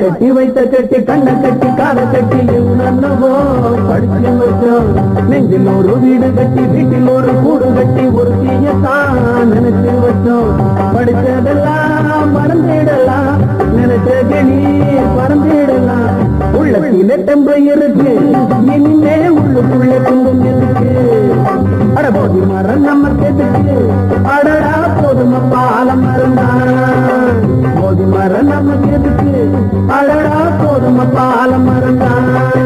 கட்டி வைத்த கட்டி கண்ணை கட்டி காலை கட்டி என்னவோ படிச்சு வச்சோம் நெஞ்சில் ஒரு வீடு கட்டி வீட்டில் ஒரு கூடு கட்டி ஒரு தீயத்தான் நினைச்சு வச்சோம் படிச்சதெல்லாம் மறந்துடலாம் நினைச்ச கணி பறந்துடலாம் உள்ளத்தில டெம்பை இருக்கு இனிமே உள்ளுக்குள்ள குங்கும் இருக்கு அட போதி மரம் நம்ம எதுக்கு அடடா போதும் பாலம் மறந்தான் போதி மரம் நம்ம எதுக்கு அடடா போதும் பாலம் மறந்தான்